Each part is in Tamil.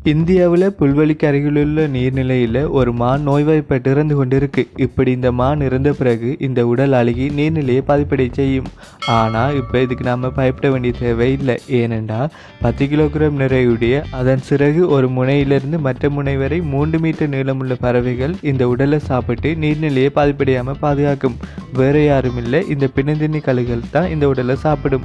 இந்தியாவில் புல்வெளிக்கு அருகிலுள்ள நீர்நிலையில் ஒரு மான் நோய்வாய்ப்பட்டு இறந்து கொண்டிருக்கு இப்படி இந்த மான் இறந்த பிறகு இந்த உடல் அழுகி நீர்நிலையை பாதிப்படை செய்யும் ஆனால் இப்போ இதுக்கு நாம் பயப்பட வேண்டிய தேவை இல்லை ஏனென்றா பத்து கிலோகிராம் நிறையுடைய அதன் சிறகு ஒரு முனையிலிருந்து மற்ற முனை வரை மூன்று மீட்டர் நீளமுள்ள பறவைகள் இந்த உடலை சாப்பிட்டு நீர்நிலையை பாதிப்படையாமல் பாதுகாக்கும் வேறு யாரும் இல்லை இந்த பிணந்தின்னி கழுகுகள் தான் இந்த உடலை சாப்பிடும்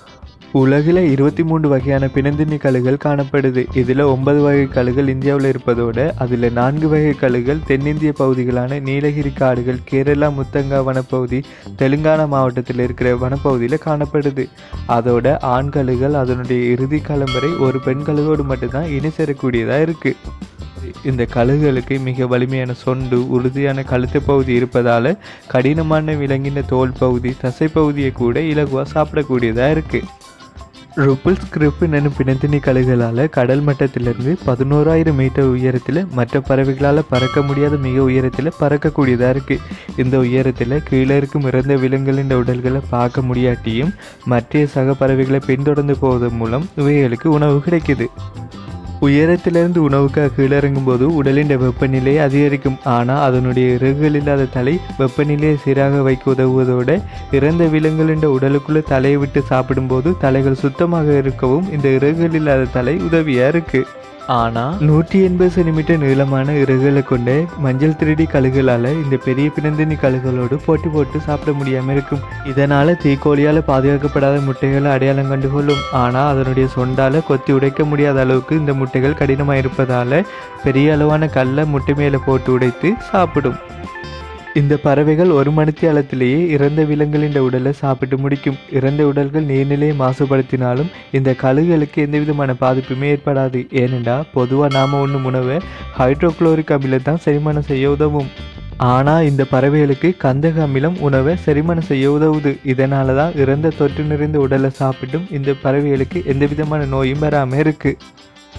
உலகில் இருபத்தி மூன்று வகையான பிணந்தின்னி கழுகுகள் காணப்படுது இதில் ஒன்பது வகை கழுகுகள் இந்தியாவில் இருப்பதோடு அதில் நான்கு வகை கழுகுகள் தென்னிந்திய பகுதிகளான நீலகிரி காடுகள் கேரளா முத்தங்கா வனப்பகுதி தெலுங்கானா மாவட்டத்தில் இருக்கிற வனப்பகுதியில் காணப்படுது அதோட ஆண் கழுகுகள் அதனுடைய இறுதி காலம் வரை ஒரு பெண் கழுகோடு மட்டும்தான் இணை சேரக்கூடியதாக இருக்குது இந்த கழுகுகளுக்கு மிக வலிமையான சொண்டு உறுதியான கழுத்து பகுதி இருப்பதால் கடினமான விலங்கின தோல் பகுதி தசை பகுதியை கூட இலகுவாக சாப்பிடக்கூடியதாக இருக்குது ருப்பிள் ஸ்கிரிப் என்னும் பிணத்தினி கழுகுகளால் கடல் மட்டத்திலிருந்து பதினோராயிரம் மீட்டர் உயரத்தில் மற்ற பறவைகளால் பறக்க முடியாத மிக உயரத்தில் பறக்கக்கூடியதாக இருக்குது இந்த உயரத்தில் கீழே இருக்கும் இறந்த விலங்குகளின் உடல்களை பார்க்க முடியாட்டியும் மற்ற சக பறவைகளை பின்தொடர்ந்து போவதன் மூலம் இவைகளுக்கு உணவு கிடைக்குது உயரத்திலிருந்து உணவுக்காக கீழிறங்கும் போது உடலின் வெப்பநிலை அதிகரிக்கும் ஆனால் அதனுடைய இறகுகள் இல்லாத தலை வெப்பநிலையை சீராக வைக்க உதவுவதோடு இறந்த விலங்குகளின் உடலுக்குள்ள தலையை விட்டு சாப்பிடும்போது தலைகள் சுத்தமாக இருக்கவும் இந்த இறகுகள் இல்லாத தலை உதவியாக இருக்குது ஆனால் நூற்றி எண்பது சென்டிமீட்டர் நீளமான இறகுகளை கொண்ட மஞ்சள் திருடி கழுகுகளால் இந்த பெரிய பிணந்தினி கழுகுகளோடு போட்டி போட்டு சாப்பிட முடியாமல் இருக்கும் இதனால் தீக்கோழியால் பாதுகாக்கப்படாத முட்டைகளை அடையாளம் கண்டுகொள்ளும் ஆனால் அதனுடைய சொண்டால் கொத்தி உடைக்க முடியாத அளவுக்கு இந்த முட்டைகள் கடினமாக இருப்பதால் பெரிய அளவான கல்லை முட்டை மேலே போட்டு உடைத்து சாப்பிடும் இந்த பறவைகள் ஒரு மணித்தியாலத்திலேயே இறந்த விலங்குகளின் உடலை சாப்பிட்டு முடிக்கும் இறந்த உடல்கள் நீர்நிலையை மாசுபடுத்தினாலும் இந்த கழுகுகளுக்கு எந்த விதமான பாதிப்புமே ஏற்படாது ஏனென்றா பொதுவாக நாம் உண்ணும் உணவை ஹைட்ரோக்ளோரிக் அமிலம் தான் செரிமானம் செய்ய உதவும் ஆனால் இந்த பறவைகளுக்கு கந்தக அமிலம் உணவை செரிமானம் செய்ய உதவுது இதனால தான் இறந்த தொற்று நிறைந்த உடலை சாப்பிட்டும் இந்த பறவைகளுக்கு எந்த விதமான நோயும் வராமல் இருக்குது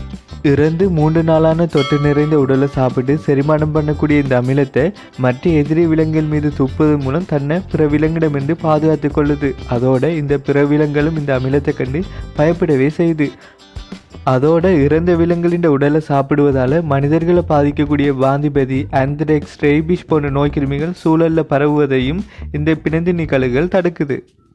இறந்து மூன்று நாளான தொற்று நிறைந்த உடலை சாப்பிட்டு செரிமானம் பண்ணக்கூடிய இந்த அமிலத்தை மற்ற எதிரி விலங்குகள் மீது துப்புவதன் மூலம் தன்னை பிற விலங்கிடமிருந்து பாதுகாத்து கொள்ளுது அதோட இந்த பிற விலங்குகளும் இந்த அமிலத்தை கண்டு பயப்படவே செய்யுது அதோட இறந்த விலங்குகளின் உடலை சாப்பிடுவதால் மனிதர்களை பாதிக்கக்கூடிய வாந்திபதி ஆந்த்ரெக்ஸ் ரேபிஸ் போன்ற நோய்க்கிருமிகள் சூழலில் பரவுவதையும் இந்த பிணந்தினி கழுகுகள் தடுக்குது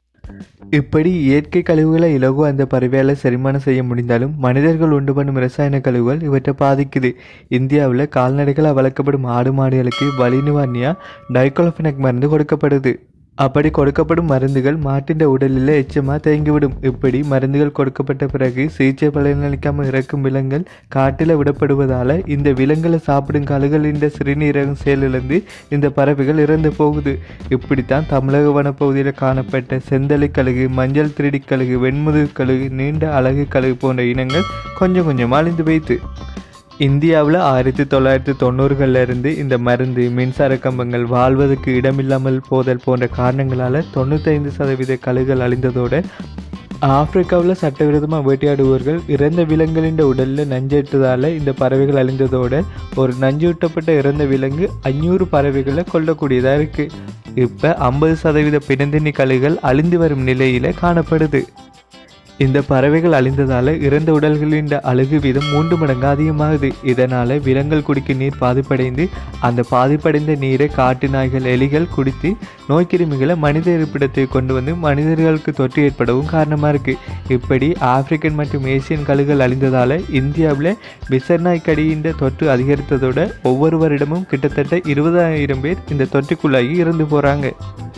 இப்படி இயற்கை கழிவுகளை இலகுவாக அந்த பறவையால் செரிமானம் செய்ய முடிந்தாலும் மனிதர்கள் உண்டு பண்ணும் ரசாயன கழிவுகள் இவற்றை பாதிக்குது இந்தியாவில் கால்நடைகளாக வளர்க்கப்படும் ஆடு மாடுகளுக்கு வலி நிவாரணியாக டைக்ளோஃபெனக் மருந்து கொடுக்கப்படுது அப்படி கொடுக்கப்படும் மருந்துகள் மாட்டின் உடலில் எச்சமாக தேங்கிவிடும் இப்படி மருந்துகள் கொடுக்கப்பட்ட பிறகு சிகிச்சை பலனளிக்காமல் இறக்கும் விலங்குகள் காட்டில் விடப்படுவதால் இந்த விலங்குகளை சாப்பிடும் கழுகுகளின் சிறுநீரகம் செயலிழந்து இந்த பறவைகள் இறந்து போகுது இப்படித்தான் தமிழக வனப்பகுதியில் காணப்பட்ட செந்தலை கழுகு மஞ்சள் திருடி கழுகு வெண்முதுகு கழுகு நீண்ட அழகு கழுகு போன்ற இனங்கள் கொஞ்சம் கொஞ்சமாக அழிந்து வைத்து இந்தியாவில் ஆயிரத்தி தொள்ளாயிரத்தி தொண்ணூறுகளில் இருந்து இந்த மருந்து மின்சார கம்பங்கள் வாழ்வதற்கு இடமில்லாமல் போதல் போன்ற காரணங்களால் தொண்ணூத்தைந்து சதவீத கழுகுகள் அழிந்ததோடு ஆப்பிரிக்காவில் சட்டவிரோதமாக வேட்டையாடுபவர்கள் இறந்த விலங்குகளின் உடலில் நஞ்செட்டதால் இந்த பறவைகள் அழிந்ததோடு ஒரு நஞ்சூட்டப்பட்ட இறந்த விலங்கு அஞ்சூறு பறவைகளை கொல்லக்கூடியதாக இருக்குது இப்போ ஐம்பது சதவீத பிணந்தினி கழுகுகள் அழிந்து வரும் நிலையில் காணப்படுது இந்த பறவைகள் அழிந்ததால் இறந்த உடல்களின் அழுகு வீதம் மூன்று மடங்கு அதிகமாகுது இதனால் விலங்குகள் குடிக்கும் நீர் பாதிப்படைந்து அந்த பாதிப்படைந்த நீரை காட்டு நாய்கள் எலிகள் குடித்து நோய்க்கிருமிகளை மனித இருப்பிடத்தை கொண்டு வந்து மனிதர்களுக்கு தொற்று ஏற்படவும் காரணமாக இருக்குது இப்படி ஆப்பிரிக்கன் மற்றும் ஏசியன் கழுகுகள் அழிந்ததால் இந்தியாவில் விசர்நாய் கடியின் தொற்று அதிகரித்ததோட ஒவ்வொரு வருடமும் கிட்டத்தட்ட இருபதாயிரம் பேர் இந்த தொற்றுக்குள்ளாகி இறந்து போகிறாங்க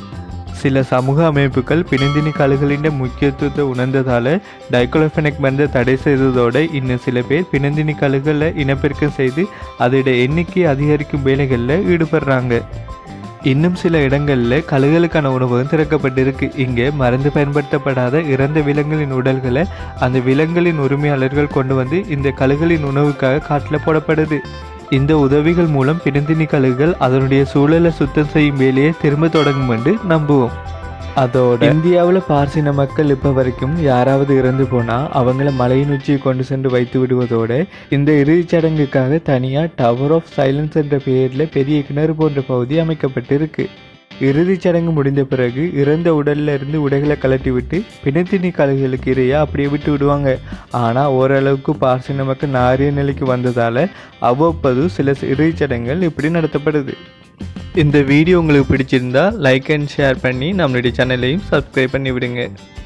சில சமூக அமைப்புகள் பிணந்தினி கழுகுகளின் முக்கியத்துவத்தை உணர்ந்ததால் டைக்ளோஃபெனிக் மருந்தை தடை செய்ததோடு இன்னும் சில பேர் பிணந்தினி கழுகுகளை இனப்பெருக்கம் செய்து அதோட எண்ணிக்கை அதிகரிக்கும் வேலைகளில் ஈடுபடுறாங்க இன்னும் சில இடங்களில் கழுகுகளுக்கான உணவகம் திறக்கப்பட்டிருக்கு இங்கே மருந்து பயன்படுத்தப்படாத இறந்த விலங்குகளின் உடல்களை அந்த விலங்குகளின் உரிமையாளர்கள் கொண்டு வந்து இந்த கழுகுகளின் உணவுக்காக காட்டில் போடப்படுது இந்த உதவிகள் மூலம் பிணந்தினி கழுகுகள் அதனுடைய சூழலை சுத்தம் செய்யும் வேலையை திரும்ப தொடங்கும் என்று நம்புவோம் அதோட இந்தியாவில் பார்சின மக்கள் இப்போ வரைக்கும் யாராவது இறந்து போனால் அவங்கள மலையின் உச்சியை கொண்டு சென்று வைத்து விடுவதோடு இந்த இறுதிச் சடங்குக்காக தனியாக டவர் ஆஃப் சைலன்ஸ் என்ற பெயரில் பெரிய கிணறு போன்ற பகுதி அமைக்கப்பட்டிருக்கு இறுதிச் சடங்கு முடிந்த பிறகு இறந்த உடல்ல இருந்து உடைகளை கழட்டி விட்டு பிணத்தினி கலைகளுக்கு இடையே அப்படியே விட்டு விடுவாங்க ஆனால் ஓரளவுக்கு பார்சி நமக்கு நாரிய நிலைக்கு வந்ததால் அவ்வப்போது சில இறுதிச் சடங்குகள் இப்படி நடத்தப்படுது இந்த வீடியோ உங்களுக்கு பிடிச்சிருந்தா லைக் அண்ட் ஷேர் பண்ணி நம்மளுடைய சேனலையும் சப்ஸ்கிரைப் பண்ணி விடுங்க